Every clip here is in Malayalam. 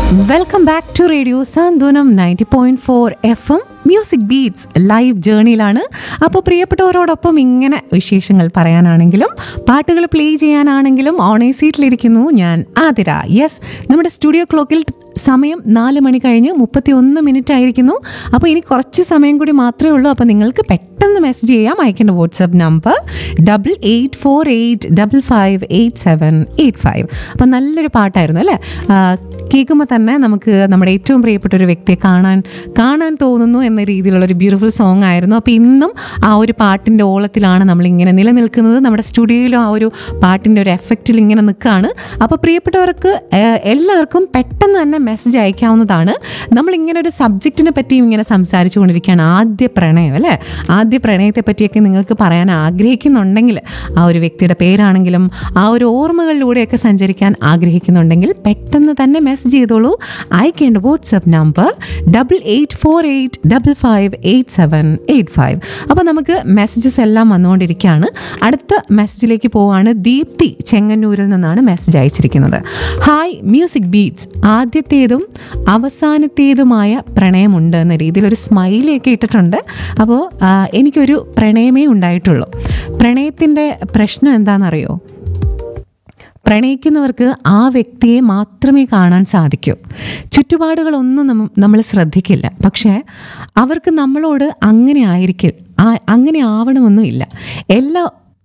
welcome back to radio Santhwanam ninety point four F M music beats live ജേണിയിലാണ് അപ്പോൾ പ്രിയപ്പെട്ടവരോടൊപ്പം ഇങ്ങനെ വിശേഷങ്ങൾ പറയാനാണെങ്കിലും പാട്ടുകൾ പ്ലേ ചെയ്യാനാണെങ്കിലും ഓണേ സീറ്റിലിരിക്കുന്നു ഞാൻ ആതിര യെസ് നമ്മുടെ സ്റ്റുഡിയോ ക്ലോക്കിൽ സമയം നാല് മണി കഴിഞ്ഞ് മുപ്പത്തി ഒന്ന് മിനിറ്റ് ആയിരിക്കുന്നു അപ്പോൾ ഇനി കുറച്ച് സമയം കൂടി മാത്രമേ ഉള്ളൂ അപ്പോൾ നിങ്ങൾക്ക് പെട്ടെന്ന് മെസ്സേജ് ചെയ്യാം അയക്കേണ്ട WhatsApp number double eight four eight double five eight seven eight five അപ്പോൾ നല്ലൊരു പാട്ടായിരുന്നു അല്ലേ കേൾക്കുമ്പോൾ തന്നെ നമുക്ക് നമ്മുടെ ഏറ്റവും പ്രിയപ്പെട്ട ഒരു വ്യക്തിയെ കാണാൻ കാണാൻ തോന്നുന്നു എന്ന രീതിയിലുള്ള ഒരു ബ്യൂട്ടിഫുൾ സോങ് ആയിരുന്നു അപ്പോൾ ഇന്നും ആ ഒരു പാട്ടിൻ്റെ ഓളത്തിലാണ് നമ്മളിങ്ങനെ നിലനിൽക്കുന്നത് നമ്മുടെ സ്റ്റുഡിയോയിലും ആ ഒരു പാട്ടിൻ്റെ ഒരു എഫക്റ്റിൽ ഇങ്ങനെ നിൽക്കുകയാണ് അപ്പോൾ പ്രിയപ്പെട്ടവർക്ക് ഏഹ്, എല്ലാവർക്കും പെട്ടെന്ന് തന്നെ മെസ്സേജ് അയക്കാവുന്നതാണ് നമ്മളിങ്ങനെ ഒരു സബ്ജക്റ്റിനെ പറ്റിയും ഇങ്ങനെ സംസാരിച്ചു കൊണ്ടിരിക്കുകയാണ് ആദ്യ പ്രണയം അല്ലേ ആദ്യ പ്രണയത്തെ പറ്റിയൊക്കെ നിങ്ങൾക്ക് പറയാൻ ആഗ്രഹിക്കുന്നുണ്ടെങ്കിൽ ആ ഒരു വ്യക്തിയുടെ പേരാണെങ്കിലും ആ ഒരു ഓർമ്മകളിലൂടെയൊക്കെ സഞ്ചരിക്കാൻ ആഗ്രഹിക്കുന്നുണ്ടെങ്കിൽ പെട്ടെന്ന് തന്നെ മെസ്സേജ് ചെയ്തോളൂ അയക്കേണ്ട WhatsApp number double eight four eight double five eight seven eight five അപ്പോൾ നമുക്ക് മെസ്സേജസ് എല്ലാം വന്നുകൊണ്ടിരിക്കുകയാണ് അടുത്ത മെസ്സേജിലേക്ക് പോവാണ് ദീപ്തി ചെങ്ങന്നൂരിൽ നിന്നാണ് മെസ്സേജ് അയച്ചിരിക്കുന്നത് ഹായ് മ്യൂസിക് ബീറ്റ്സ് ആദ്യത്തേതും അവസാനത്തേതുമായ പ്രണയമുണ്ട് എന്ന രീതിയിൽ ഒരു സ്മൈലിയൊക്കെ ഇട്ടിട്ടുണ്ട് അപ്പോൾ ആ, എനിക്കൊരു പ്രണയമേ ഉണ്ടായിട്ടുള്ളൂ പ്രണയത്തിൻ്റെ പ്രശ്നം എന്താണെന്നറിയോ പ്രണയിക്കുന്നവർക്ക് ആ വ്യക്തിയെ മാത്രമേ കാണാൻ സാധിക്കൂ ചുറ്റുപാടുകളൊന്നും നമ്മ- നമ്മൾ ശ്രദ്ധിക്കില്ല പക്ഷേ അവർക്ക് നമ്മളോട് അങ്ങനെ ആയിരിക്കും ആ- അങ്ങനെ ആവണമെന്നില്ല എല്ലാ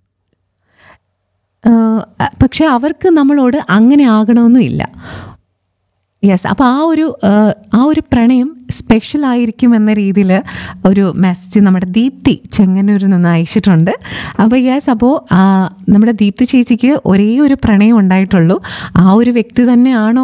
ആ, പക്ഷേ അവർക്ക് നമ്മളോട് അങ്ങനെ ആകണമെന്നില്ല യെസ് അപ്പോൾ ആ ഒരു ആ, ആ ഒരു പ്രണയം സ്പെഷ്യൽ ആയിരിക്കും എന്ന രീതിയിൽ ഒരു മെസ്സേജ് നമ്മുടെ ദീപ്തി ചെങ്ങന്നൂരിൽ നിന്ന് അയച്ചിട്ടുണ്ട് അപ്പോൾ യെസ് അപ്പോൾ നമ്മുടെ ദീപ്തി ചേച്ചിക്ക് ഒരേ ഒരു പ്രണയം ഉണ്ടായിട്ടുള്ളൂ ആ ഒരു വ്യക്തി തന്നെയാണോ